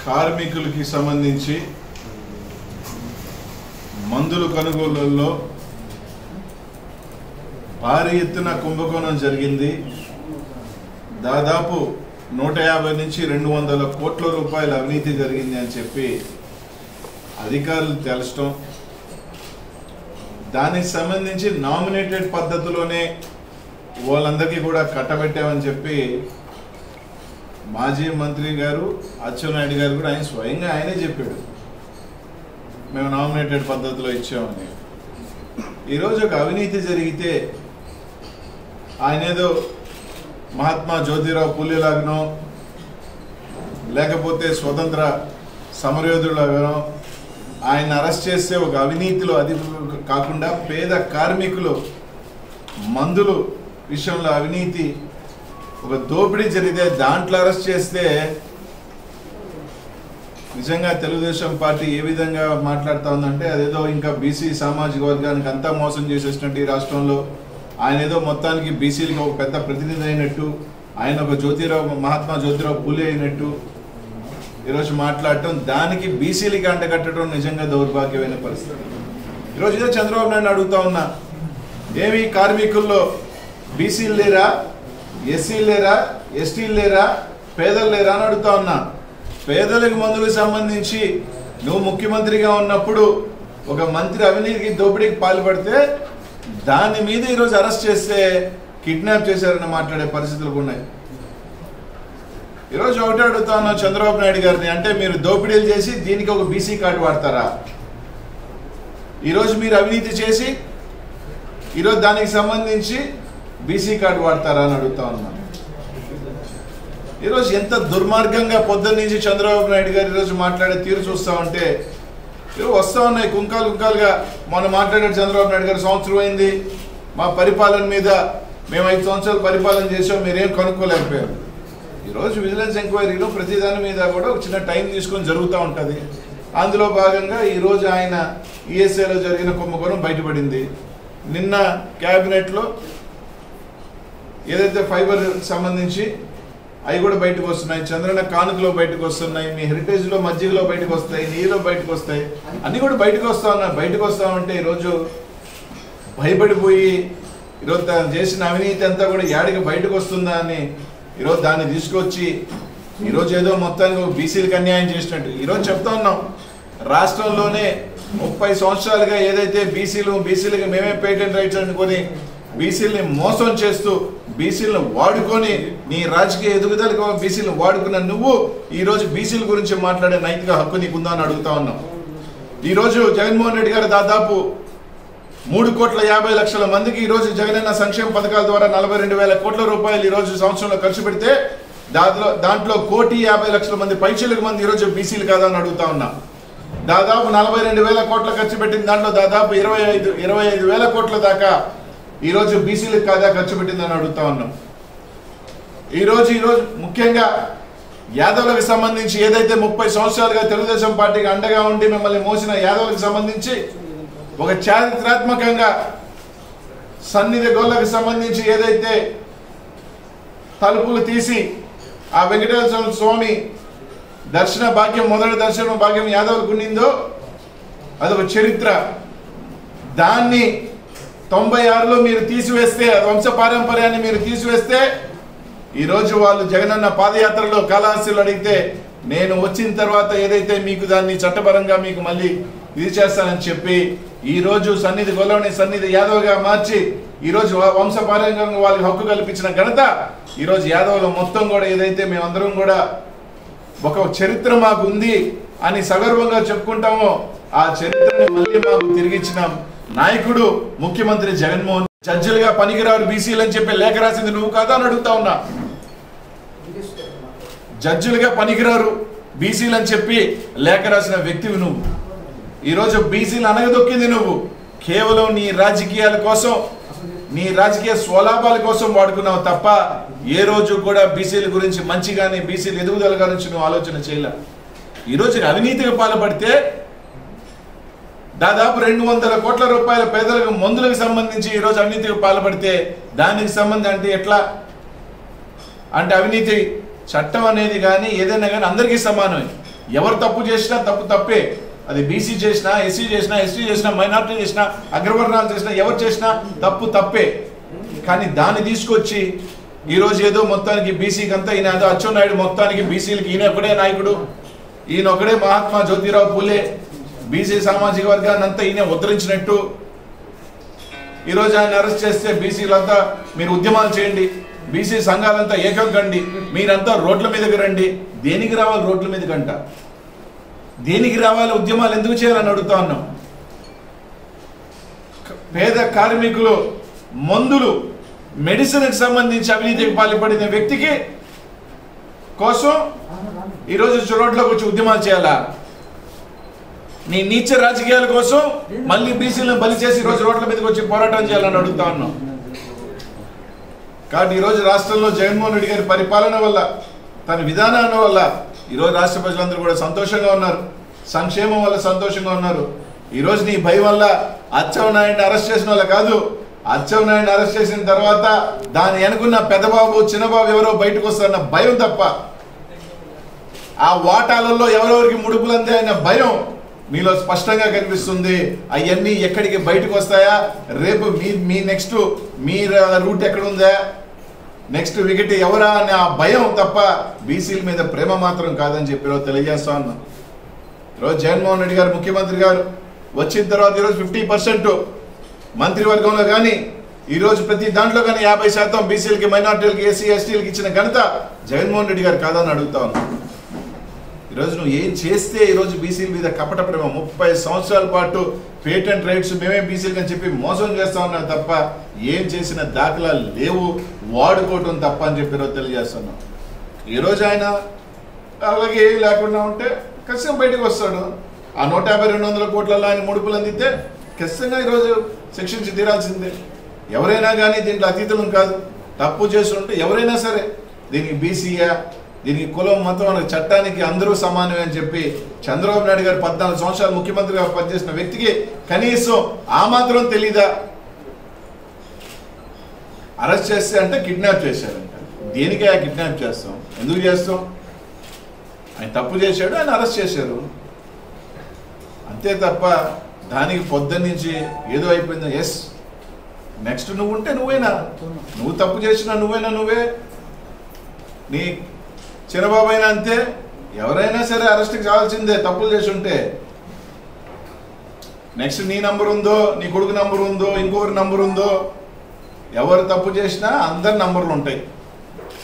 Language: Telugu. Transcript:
కార్మికులకి సంబంధించి మందుల కొనుగోలులో భారీ ఎత్తున కుంభకోణం జరిగింది దాదాపు నూట యాభై నుంచి రెండు వందల కోట్ల రూపాయల అవినీతి జరిగింది అని చెప్పి అధికారులు తెలచడం దానికి సంబంధించి నామినేటెడ్ పద్ధతిలోనే వాళ్ళందరికీ కూడా కట్టబెట్టామని చెప్పి మాజీ మంత్రి గారు అచ్చెన్నాయుడు గారు కూడా ఆయన స్వయంగా ఆయనే చెప్పాడు మేము నామినేటెడ్ పద్ధతిలో ఇచ్చామని ఈరోజు ఒక అవినీతి జరిగితే ఆయన ఏదో మహాత్మా జ్యోతిరావు పూలేలాగనో లేకపోతే స్వతంత్ర సమరయోధులాగానో ఆయన అరెస్ట్ చేస్తే ఒక అవినీతిలో అది కాకుండా పేద కార్మికులు మందులు విషయంలో అవినీతి ఒక దోపిడీ జరిగితే దాంట్లో అరెస్ట్ చేస్తే నిజంగా తెలుగుదేశం పార్టీ ఏ విధంగా మాట్లాడుతా ఉందంటే అదేదో ఇంకా బీసీ సామాజిక వర్గానికి అంతా మోసం చేసేసినట్టు ఈ రాష్ట్రంలో ఆయన ఏదో మొత్తానికి బీసీలకి ఒక పెద్ద ప్రతినిధి అయినట్టు ఆయన ఒక జ్యోతిరావు మహాత్మా జ్యోతిరావు పూలే అయినట్టు ఈరోజు మాట్లాడటం దానికి బీసీలకి అంటగట్టడం నిజంగా దౌర్భాగ్యమైన పరిస్థితి ఈరోజు ఇదే చంద్రబాబు నాయుడు అడుగుతా ఉన్నా ఏమి కార్మికుల్లో బీసీలు లేరా ఎస్సీలు లేరా ఎస్టీలు లేరా పేదలు లేరా అని అడుగుతా ఉన్నా పేదలకు మందులకు సంబంధించి నువ్వు ముఖ్యమంత్రిగా ఉన్నప్పుడు ఒక మంత్రి అవినీతికి దోపిడీకి పాల్పడితే దాని మీద ఈరోజు అరెస్ట్ చేస్తే కిడ్నాప్ చేశారని మాట్లాడే పరిస్థితులు ఉన్నాయి ఈరోజు ఒకటే అడుగుతా ఉన్నాం చంద్రబాబు నాయుడు గారిని అంటే మీరు దోపిడీలు చేసి దీనికి ఒక బీసీ కార్డు వాడతారా ఈరోజు మీరు అవినీతి చేసి ఈరోజు దానికి సంబంధించి బీసీ కార్డు వాడతారా అని అడుగుతా ఉన్నాను ఈరోజు ఎంత దుర్మార్గంగా పొద్దున్న నుంచి చంద్రబాబు నాయుడు గారు ఈరోజు మాట్లాడే తీరు చూస్తా ఉంటే ఈరోజు వస్తా ఉన్నాయి కుంకాలు కుంకాలుగా మొన్న మాట్లాడాడు చంద్రబాబు నాయుడు గారు సంవత్సరం అయింది మా పరిపాలన మీద మేము ఐదు సంవత్సరాలు పరిపాలన చేసాం మీరేం కనుక్కోలేకపోయారు ఈరోజు విజిలెన్స్ ఎంక్వైరీలో ప్రతి దాని మీద కూడా ఒక చిన్న టైం తీసుకొని జరుగుతూ ఉంటుంది అందులో భాగంగా ఈరోజు ఆయన ఈఎస్ఐలో జరిగిన కుంభకోణం బయటపడింది నిన్న క్యాబినెట్లో ఏదైతే ఫైబర్ సంబంధించి అవి కూడా బయటకు వస్తున్నాయి చంద్రన కానుకలో బయటకు వస్తున్నాయి మీ హెరిటేజ్లో మజ్జిగలో బయటకు వస్తాయి నీలో బయటకు వస్తాయి అన్నీ కూడా బయటకు వస్తా ఉన్నాయి బయటకు వస్తామంటే ఈరోజు భయపడిపోయి ఈరోజు తను చేసిన అవినీతి అంతా కూడా యాడికి బయటకు వస్తుందా అని ఈరోజు దాన్ని తీసుకొచ్చి ఈరోజు ఏదో మొత్తానికి ఒక బీసీలకు అన్యాయం చేసినట్టు ఈరోజు చెప్తా ఉన్నాం రాష్ట్రంలోనే ముప్పై సంవత్సరాలుగా ఏదైతే బీసీలు బీసీలకి మేమే పేటెంట్ రైట్స్ అనుకొని బీసీలని మోసం చేస్తూ బీసీలను వాడుకొని నీ రాజకీయ ఎదుగుదలకు బీసీలను వాడుకున్న నువ్వు ఈరోజు బీసీల గురించి మాట్లాడే నైతిక హక్కు నీకుందా అని అడుగుతా ఉన్నాం ఈరోజు జగన్మోహన్ రెడ్డి గారు దాదాపు మూడు కోట్ల యాభై లక్షల మందికి ఈరోజు జగనన్న సంక్షేమ పథకాల ద్వారా నలభై రెండు వేల కోట్ల రూపాయలు ఈరోజు సంవత్సరంలో ఖర్చు పెడితే దాంట్లో దాంట్లో కోటి యాభై లక్షల మంది పైచలకు మంది ఈరోజు బీసీలు కాదా అని అడుగుతా ఉన్నా దాదాపు నలభై రెండు వేల కోట్ల ఖర్చు పెట్టిన దాంట్లో దాదాపు ఇరవై ఐదు ఇరవై ఐదు వేల కోట్ల దాకా ఈరోజు బీసీలకు కాదా ఖర్చు పెట్టిందని అడుగుతా ఉన్నాం ఈరోజు ఈరోజు ముఖ్యంగా యాదవులకు సంబంధించి ఏదైతే ముప్పై సంవత్సరాలుగా తెలుగుదేశం పార్టీకి అండగా ఉండి మిమ్మల్ని మోసిన యాదవులకు సంబంధించి ఒక చారిత్రాత్మకంగా సన్నిధి గోళ్ళకు సంబంధించి ఏదైతే తలుపులు తీసి ఆ వెంకటేశ్వర స్వామి దర్శన భాగ్యం మొదటి దర్శన భాగ్యం యాదవులకు ఉండిందో అదొక చరిత్ర దాన్ని తొంభై ఆరులో మీరు తీసివేస్తే వంశ పారంపర్యాన్ని మీరు తీసివేస్తే ఈరోజు వాళ్ళు జగనన్న పాదయాత్రలో కాళహస్తిలో అడిగితే నేను వచ్చిన తర్వాత ఏదైతే మీకు దాన్ని చట్టపరంగా మీకు మళ్ళీ ఇది చేస్తానని చెప్పి ఈ రోజు సన్నిధి గొల్లవని సన్నిధి యాదవ్గా మార్చి ఈ రోజు వ- వంశ పారంపర్యంగా వాళ్ళకి హక్కు కల్పించిన ఘనత ఈ రోజు యాదవులు మొత్తం కూడా ఏదైతే మేమందరం కూడా ఒక చరిత్ర మాకు ఉంది అని సగర్వంగా చెప్పుకుంటామో ఆ చరిత్రని మళ్ళీ మాకు తిరిగిచ్చిన నాయకుడు ముఖ్యమంత్రి జగన్మోహన్ జడ్జిలుగా పనికిరారు బీసీలు అని చెప్పి లేఖ రాసింది నువ్వు కాదా అని అడుగుతా ఉన్నా జడ్జిలుగా పనికిరారు బీసీలు అని చెప్పి లేఖ రాసిన వ్యక్తివి నువ్వు ఈరోజు బీసీలు అనగదొక్కింది నువ్వు కేవలం నీ రాజకీయాల కోసం నీ రాజకీయ స్వలాభాల కోసం వాడుకున్నావు తప్ప ఏ రోజు కూడా బీసీల గురించి మంచి కానీ బీసీల ఎదుగుదల గురించి నువ్వు ఆలోచన చేయలే ఈరోజు అవినీతికి పాల్పడితే దాదాపు రెండు వందల కోట్ల రూపాయల పేదలకు మందులకు సంబంధించి ఈరోజు అవినీతికి పాల్పడితే దానికి సంబంధం అంటే ఎట్లా అంటే అవినీతి చట్టం అనేది కానీ ఏదైనా కానీ అందరికీ సమానమే ఎవరు తప్పు చేసినా తప్పు తప్పే అది బీసీ చేసినా ఎస్సీ చేసినా ఎస్టీ చేసినా మైనార్టీ చేసినా అగ్రవర్ణాలు చేసినా ఎవరు చేసినా తప్పు తప్పే కానీ దాన్ని తీసుకొచ్చి ఈ రోజు ఏదో మొత్తానికి బీసీకి అంతా ఈయన ఏదో అచ్చెన్నాయుడు మొత్తానికి బీసీలకి ఈయన ఒకడే నాయకుడు ఈయన ఒకడే మహాత్మా జ్యోతిరావు పూలే బీసీ సామాజిక వర్గాన్ని అంతా ఈయన ఉద్ధరించినట్టు ఈరోజు ఆయన అరెస్ట్ చేస్తే బీసీలంతా మీరు ఉద్యమాలు చేయండి బీసీ సంఘాలంతా ఏకం కండి మీరంతా రోడ్ల మీదకి రండి దేనికి రావాలి రోడ్ల మీదకంట దేనికి రావాలి ఉద్యమాలు ఎందుకు చేయాలని అడుగుతా ఉన్నాం క- పేద కార్మికులు మందులు మెడిసిన్కి సంబంధించి అవినీతికి పాల్పడిన వ్యక్తికి కోసం ఈరోజు రోడ్లోకి వచ్చి ఉద్యమాలు చేయాలా నీ నీచ రాజకీయాల కోసం మళ్ళీ బీసీలను బలి చేసి ఈ రోజు రోడ్ల మీదకి వచ్చి పోరాటం చేయాలని అడుగుతా ఉన్నాం కాబట్టి ఈరోజు రాష్ట్రంలో జగన్మోహన్ రెడ్డి గారి పరిపాలన వల్ల తన విధానాల వల్ల ఈరోజు రాష్ట్ర ప్రజలందరూ కూడా సంతోషంగా ఉన్నారు సంక్షేమం వల్ల సంతోషంగా ఉన్నారు ఈరోజు నీ భయం వల్ల అచ్చెన్నాయుడిని అరెస్ట్ చేసిన వాళ్ళ కాదు అచ్చెన్నాయుడిని అరెస్ట్ చేసిన తర్వాత దాని వెనుకున్న పెద్దబాబు చిన్నబాబు ఎవరో బయటకు వస్తారన్న భయం తప్ప ఆ వాటాలలో ఎవరెవరికి ముడుపులందే అనే భయం మీలో స్పష్టంగా కనిపిస్తుంది అవన్నీ ఎక్కడికి బయటకు వస్తాయా రేపు మీ మీ నెక్స్ట్ మీ రూట్ ఎక్కడ ఉందా నెక్స్ట్ వికెట్ ఎవరా అనే ఆ భయం తప్ప బీసీల మీద ప్రేమ మాత్రం కాదని చెప్పి ఈరోజు తెలియజేస్తా ఉన్నాం ఈరోజు జగన్మోహన్ రెడ్డి గారు ముఖ్యమంత్రి గారు వచ్చిన తర్వాత ఈరోజు ఫిఫ్టీ పర్సెంట్ మంత్రివర్గంలో కానీ ఈరోజు ప్రతి దాంట్లో కానీ యాభై శాతం బీసీలకి మైనార్టీలకి ఎస్సీ ఎస్టీలకి ఇచ్చిన ఘనత జగన్మోహన్ రెడ్డి గారు కాదని అడుగుతా ఉన్నాం ఈరోజు నువ్వు ఏం చేస్తే ఈరోజు బీసీల మీద కపట ప్రేమ ముప్పై సంవత్సరాల పాటు పేటెంట్ రైట్స్ మేమే బీసీలు అని చెప్పి మోసం చేస్తా ఉన్నాం తప్ప ఏం చేసిన దాఖలాలు లేవు వాడుకోవటం తప్ప అని చెప్పి ఈరోజు తెలియజేస్తున్నాం ఈరోజు ఆయన అలాగే ఏం లేకుండా ఉంటే ఖచ్చితంగా బయటకు వస్తాడు ఆ నూట యాభై రెండు వందల కోట్లలో ఆయన ముడుపులు అందితే ఖచ్చితంగా ఈరోజు శిక్షించి తీరాల్సిందే ఎవరైనా కానీ దీంట్లో అతీతులం కాదు తప్పు చేస్తుంటే ఎవరైనా సరే దీనికి బీసీయా దీనికి కులం మతం అనే చట్టానికి అందరూ సమానమే అని చెప్పి చంద్రబాబు నాయుడు గారు పద్నాలుగు సంవత్సరాలు ముఖ్యమంత్రిగా పనిచేసిన వ్యక్తికి కనీసం ఆ మాత్రం తెలీదా అరెస్ట్ చేస్తే అంటే కిడ్నాప్ చేశారంట దేనికే కిడ్నాప్ చేస్తాం ఎందుకు చేస్తాం ఆయన తప్పు చేశాడు ఆయన అరెస్ట్ చేశారు అంతే తప్ప దానికి పొద్దున్న నుంచి ఏదో అయిపోయింది ఎస్ నెక్స్ట్ నువ్వు ఉంటే నువ్వేనా నువ్వు తప్పు చేసినా నువ్వేనా నువ్వే నీ చిన్నబాబు అయినా అంతే ఎవరైనా సరే అరెస్ట్కి కావాల్సిందే తప్పులు చేసి ఉంటే నెక్స్ట్ నీ నంబర్ ఉందో నీ కొడుకు నంబర్ ఉందో ఇంకొకరి నంబర్ ఉందో ఎవరు తప్పు చేసినా అందరి నంబర్లు ఉంటాయి